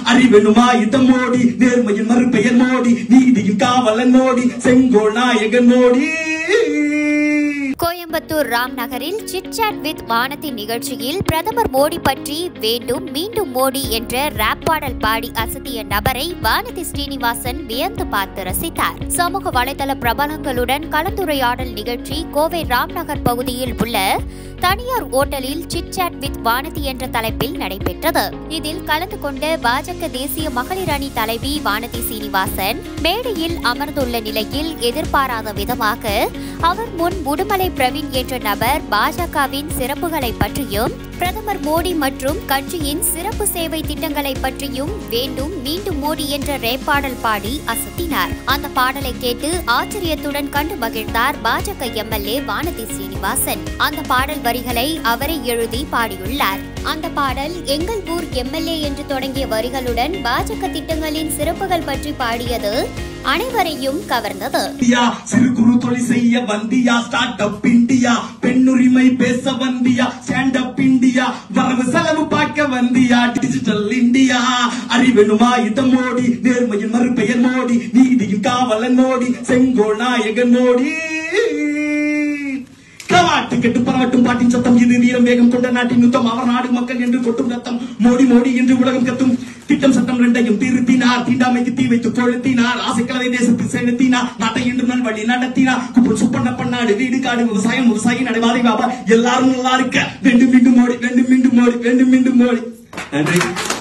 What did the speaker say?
அறிவெனுமா இதம் மோடி நேர்மையின் மறுபெயர் மோடி நீதியின் காவலன் மோடி செங்கோல் நாயகன் மோடி கோயம்புத்தூர் ராம் நகரில் சிட்சாட் வித் வானதி நிகழ்ச்சியில் பிரதமர் மோடி பற்றி வேண்டும் மீண்டும் மோடி என்ற ராப் பாடல் பாடி அசத்திய நபரை வானதி ஸ்ரீனிவாசன் வியந்து பார்த்து ரசித்தார் சமூக வலைதள பிரபலங்களுடன் கலந்துரையாடல் நிகழ்ச்சி கோவை ராம்நகர் பகுதியில் உள்ள தனியார் ஓட்டலில் சிட்சாட் வித் வானதி என்ற தலைப்பில் நடைபெற்றது இதில் கலந்து கொண்ட பாஜக தேசிய மகளிர் அணி தலைவி வானதி சீனிவாசன் மேடையில் அமர்ந்துள்ள நிலையில் எதிர்பாராத விதமாக அவர் முன் உடுமலை பிரவீன் என்ற நபர் பாஜகவின் சிறப்புகளை பற்றியும் பிரதமர் மோடி மற்றும் கட்சியின் சிறப்பு சேவை திட்டங்களை பற்றியும் வேண்டும் மீண்டும் மோடி என்ற ரேப் பாடல் பாடி அசத்தினார் அந்த பாடலை கேட்டு ஆச்சரியத்துடன் கண்டு மகிழ்ந்தார் பாஜக எம்எல்ஏ வானதி சீனிவாசன் அந்த பாடல் வரிகளை அவரே எழுதி பாடியுள்ளார் அந்த பாடல் எங்கள் ஊர் எம்எல்ஏ என்று தொடங்கிய வரிகளுடன் பாஜக திட்டங்களின் சிறப்புகள் பற்றி பாடியது அனைவரையும் கவர்ந்தது இந்தியா சிறு குறு தொழில் செய்ய வந்தியா ஸ்டார்ட் அப் இந்தியா பெண்ணுரிமை பேச வந்தியா ஸ்டாண்ட் அப் இந்தியா வரவு செலவு பார்க்க வந்தியா டிஜிட்டல் இந்தியா அறிவெனுமா இதம் மோடி நேர்மையின் மறுபெயர் மோடி நீதியின் காவலன் மோடி செங்கோல் நாயகன் மோடி கவாட்டு கெட்டு பரவட்டும் பாட்டின் சத்தம் இது வீரம் வேகம் கொண்ட நாட்டின் யுத்தம் அவர் நாடு மக்கள் என்று கொட்டும் ரத்தம் மோடி மோடி என்று உலகம் கத்தும் திட்டம் சட்டம் ரெண்டையும் திருத்தினார் தீண்டாமைக்கு தீ வைத்து கொளுத்தினார் ஆசைக்கலவை தேசத்தில் செலுத்தினார் நாட்டை இன்று நல்வழி நடத்தினார் குப்பல் சுப்பண்ண பண்ணாடு வீடு காடு விவசாயம் விவசாயி நடைபாதை வியாபாரம் எல்லாரும் நல்லா இருக்க வேண்டும் மீண்டும் மோடி வேண்டும் மீண்டும் மோடி வேண்டும் மீண்டும் மோடி நன்றி